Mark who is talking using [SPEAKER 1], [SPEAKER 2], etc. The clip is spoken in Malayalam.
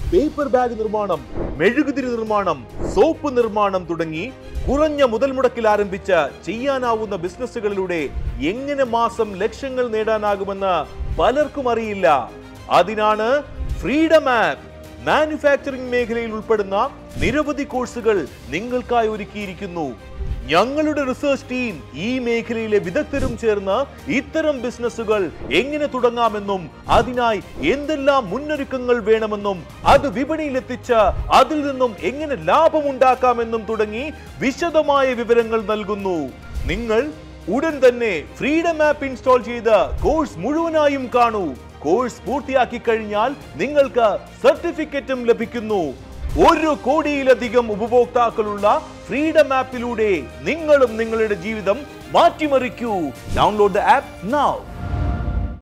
[SPEAKER 1] പേപ്പർ ബാഗ് നിർമ്മാണം മെഴുകുതിരി നിർമ്മാണം സോപ്പ് നിർമ്മാണം തുടങ്ങി കുറഞ്ഞ മുതൽ മുടക്കിൽ ആരംഭിച്ച ചെയ്യാനാവുന്ന ബിസിനസ്സുകളിലൂടെ എങ്ങനെ മാസം ലക്ഷങ്ങൾ നേടാനാകുമെന്ന് പലർക്കും അറിയില്ല അതിനാണ് ഫ്രീഡം ആപ്പ് മാനുഫാക്ചറിംഗ് മേഖലയിൽ ഉൾപ്പെടുന്ന നിരവധി കോഴ്സുകൾ നിങ്ങൾക്കായി ഒരുക്കിയിരിക്കുന്നു ഞങ്ങളുടെ റിസർച്ച് ടീം ഈ മേഖലയിലെ വിദഗ്ധരും ചേർന്ന് ഇത്തരം ബിസിനസ്സുകൾ എങ്ങനെ തുടങ്ങാമെന്നും അതിനായി എന്തെല്ലാം മുന്നൊരുക്കങ്ങൾ വേണമെന്നും അത് വിപണിയിലെത്തിച്ച് അതിൽ നിന്നും എങ്ങനെ ലാഭമുണ്ടാക്കാമെന്നും തുടങ്ങി വിശദമായ വിവരങ്ങൾ നൽകുന്നു നിങ്ങൾ ഉടൻ തന്നെ ഫ്രീഡം ആപ്പ് ഇൻസ്റ്റാൾ ചെയ്ത് കോഴ്സ് മുഴുവനായും കാണൂ കോഴ്സ് പൂർത്തിയാക്കി കഴിഞ്ഞാൽ നിങ്ങൾക്ക് സർട്ടിഫിക്കറ്റും ലഭിക്കുന്നു ഒരു കോടിയിലധികം ഉപഭോക്താക്കളുള്ള ഫ്രീഡം ആപ്പിലൂടെ നിങ്ങളും നിങ്ങളുടെ ജീവിതം മാറ്റിമറിക്കൂ ഡൗൺലോഡ് ദ ആപ്പ് നൗ